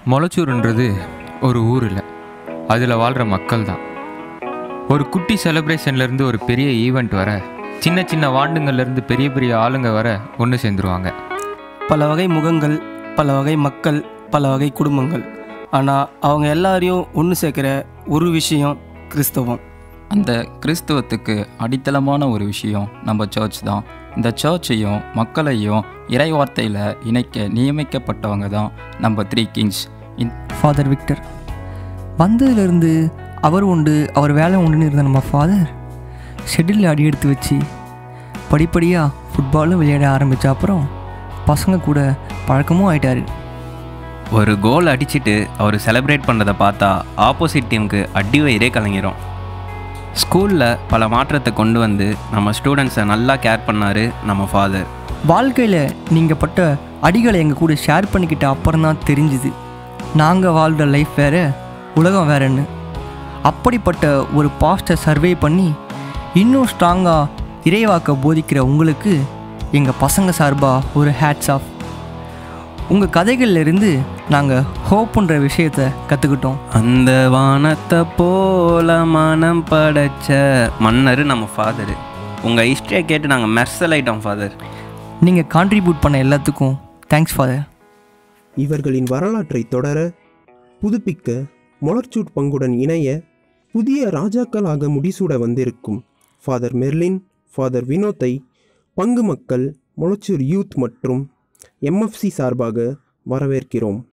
மொளச்சூருன்றது ஒரு ஊர் இல்லை அதில் வாழ்கிற மக்கள் தான் ஒரு குட்டி செலிப்ரேஷன்லேருந்து ஒரு பெரிய ஈவெண்ட் வர சின்ன சின்ன வாண்டுங்கள்லேருந்து பெரிய பெரிய ஆளுங்க வர ஒன்று சேர்ந்துருவாங்க பல வகை முகங்கள் பல வகை மக்கள் பல வகை குடும்பங்கள் ஆனால் அவங்க எல்லாரையும் ஒன்று சேர்க்குற ஒரு விஷயம் கிறிஸ்தவம் அந்த கிறிஸ்துவத்துக்கு அடித்தளமான ஒரு விஷயம் நம்ம சர்ச் தான் இந்த சர்ச்சையும் மக்களையும் இறைவார்த்தையில் இணைக்க நியமிக்கப்பட்டவங்க தான் நம்ம த்ரீ கிங்ஸ் ஃபாதர் விக்டர் வந்ததுலேருந்து அவர் உண்டு அவர் வேலை உண்டுன்னு இருந்த நம்ம ஃபாதர் ஷெட்டில் அடி எடுத்து வச்சு படிப்படியாக ஃபுட்பாலும் விளையாட ஆரம்பித்த அப்புறம் பசங்க கூட பழக்கமும் ஆயிட்டாரு ஒரு கோல் அடிச்சிட்டு அவர் செலிப்ரேட் பண்ணுறதை பார்த்தா ஆப்போசிட் டீமுக்கு அடி வயிறே கலங்கிரும் ஸ்கூலில் பல மாற்றத்தை கொண்டு வந்து நம்ம ஸ்டூடெண்ட்ஸை நல்லா கேர் பண்ணார் நம்ம ஃபாதர் வாழ்க்கையில் நீங்கள் பட்ட அடிகளை எங்கள் கூட ஷேர் பண்ணிக்கிட்ட அப்புறம் தான் தெரிஞ்சுது நாங்கள் வாழ்கிற லைஃப் வேறு உலகம் வேறன்னு அப்படிப்பட்ட ஒரு பாஸ்ட்டை சர்வே பண்ணி இன்னும் ஸ்ட்ராங்காக இறைவாக்க போதிக்கிற உங்களுக்கு எங்கள் பசங்க சார்பாக ஒரு ஹேட்ஸ் ஆஃப் உங்கள் கதைகள்ல இருந்து நாங்கள் ஹோப்புன்ற விஷயத்தை கற்றுக்கிட்டோம் அந்த வானத்தை போல மனம் படைச்ச மன்னர் நம்ம ஃபாதரு உங்கள் ஹிஸ்ட்ரியை கேட்டு நாங்கள் மெர்சல் ஆயிட்டோம் ஃபாதர் நீங்கள் கான்ட்ரிபியூட் பண்ண எல்லாத்துக்கும் தேங்க்ஸ் ஃபாதர் இவர்களின் வரலாற்றை தொடர புதுப்பிக்க மொளர்ச்சூட் பங்குடன் இணைய புதிய ராஜாக்களாக முடிசூட வந்திருக்கும் ஃபாதர் மெர்லின் ஃபாதர் வினோத்தை பங்கு மக்கள் மொளச்சூர் யூத் மற்றும் எம்எஃப்சி சார்பாக வரவேற்கிறோம்